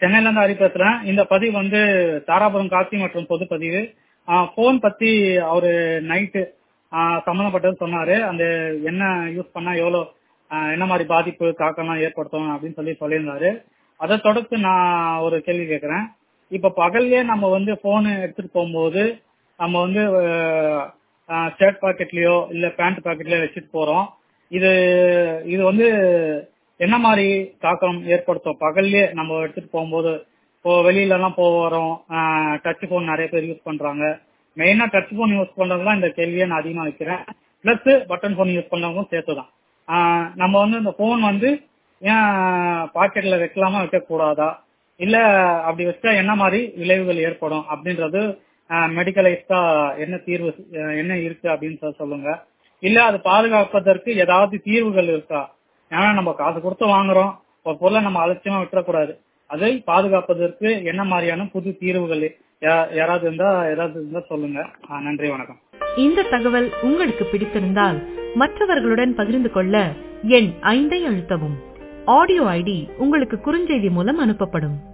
சென்னையில இருந்து ஹரி பேசுறேன் இந்த பதிவு வந்து தாராபுரம் காசி மற்றும் பொது பதிவு போன் பத்தி அவரு நைட்டு சம்மந்தப்பட்டது சொன்னாரு அந்த என்ன யூஸ் பண்ணா எவ்வளோ ஆஹ் என்ன மாதிரி பாதிப்பு தாக்கம்லாம் ஏற்படுத்தும் அப்படின்னு சொல்லி சொல்லியிருந்தாரு அதை தொடர்ந்து நான் ஒரு கேள்வி கேட்கறேன் இப்ப பகல்லே நம்ம வந்து போன் எடுத்துட்டு போகும்போது நம்ம வந்து ஷர்ட் பாக்கெட்லயோ இல்ல பேண்ட் பாக்கெட்லயோ வச்சுட்டு போறோம் இது இது வந்து என்ன மாதிரி தாக்கம் ஏற்படுத்தும் பகல்லே நம்ம எடுத்துட்டு போகும்போது இப்போ வெளியில எல்லாம் போறோம் டச் போன் நிறைய பேர் யூஸ் பண்றாங்க மெயினா டச் போன் யூஸ் பண்றதுலாம் இந்த கேள்வியை நான் அதிகமா வைக்கிறேன் பிளஸ் பட்டன் போன் யூஸ் பண்றவங்களும் சேர்த்துதான் நம்ம வந்து இந்த போன் வந்து ஏன் பாக்கெட்ல வைக்கலாமா வைக்க கூடாதா இல்ல அப்படி வச்சா என்ன மாதிரி விளைவுகள் ஏற்படும் அப்படின்றது மெடிக்கலைஸ்டா என்ன தீர்வு என்ன இருக்கு அப்படின்னு சொல்லுங்க இல்ல அது பாதுகாப்பதற்கு ஏதாவது தீர்வுகள் இருக்கா ஏன்னா நம்ம காசு கொடுத்து வாங்குறோம் ஒரு பொருளை நம்ம அலட்சியமா விட்டுறக்கூடாது அதை பாதுகாப்பதற்கு என்ன மாதிரியான புது தீர்வுகள் யாராவது இருந்தா ஏதாவது இருந்தா சொல்லுங்க நன்றி வணக்கம் இந்த தகவல் உங்களுக்கு பிடித்திருந்தால் மற்றவர்களுடன் பகிர்ந்து கொள்ள எண் ஐந்தை அழுத்தவும் ஆடியோ ஐடி உங்களுக்கு குறுஞ்செய்தி மூலம் அனுப்பப்படும்